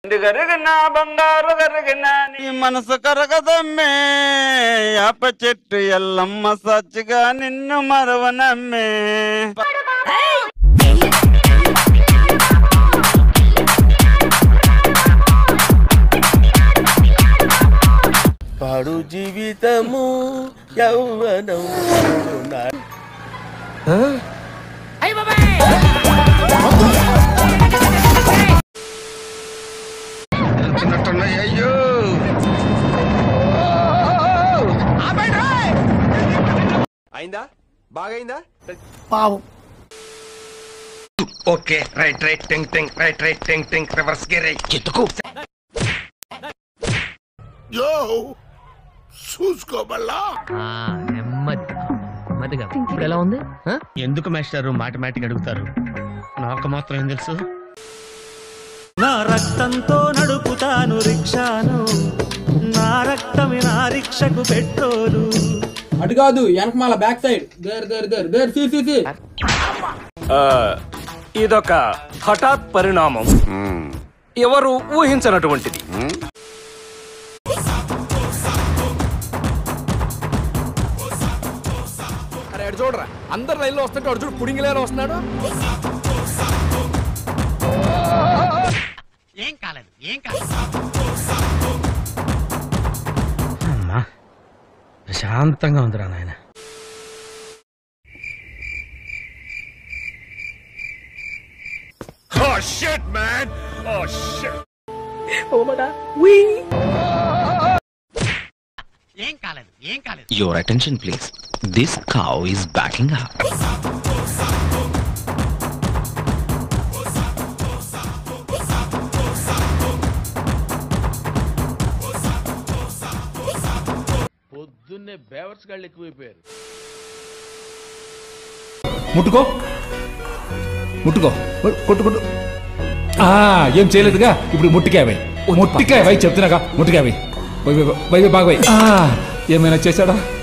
కరిగిన బంగారు కరిగిన నీ మనసు కరగదమ్మే యాప చెట్టు ఎల్లమ్మ సచ్చిగా నిన్ను మరవనమ్మే పాడు జీవితము యౌవనం అయ్యో అయిందా బాగైందా ఓకే రైట్ రైట్ టింగ్ టింగ్ రైట్ రైట్ టింగ్ టింగ్ రివర్స్ గేర్ ఎత్తుకు యో చూసుకోబల్లా నెమ్మది నెమ్మదిగా ఇప్పుడు ఎలా ఉంది ఆ? ఎందుకు మాస్టారు మాటిమాటికి అడుగుతారు నాకు మాత్రం ఏం తెలుసు నా రక్తంతో నడుపుతాను రిక్షాను నా రక్తమే నా రిక్షకు పెట్రోలు అటు కాదు వెనకమాల back side there there there there సి సి సి ఇదొక హఠాత్ పరిణామం ఎవరు ఊహించనటువంటిది అరే అడు చూడరా అందరు రైల్లో వస్తుంటే అడు చూడు పుడింగి లేరు వస్తున్నాడు ఏం కాలేదు ఏం కాలేదు అమ్మా ప్రశాంతంగా ఉందిరా నాయన Oh shit, man! Oh shit! ఏం కాలేదు ఏం కాలేదు Your attention, please. This cow is backing up. పొద్దున్నే బేవర్స్ గాళ్ళు ఎక్కువైపోయారు ముట్టుకో ముట్టుకో కొట్టు కొట్టు ఆ, ఏం చేయలేదుగా ఇప్పుడు ముట్టికాయ ముట్టికాయ వై చెప్తున్నాగా ముట్టికాయ వై బాగా వై ఏమైనా చేశాడా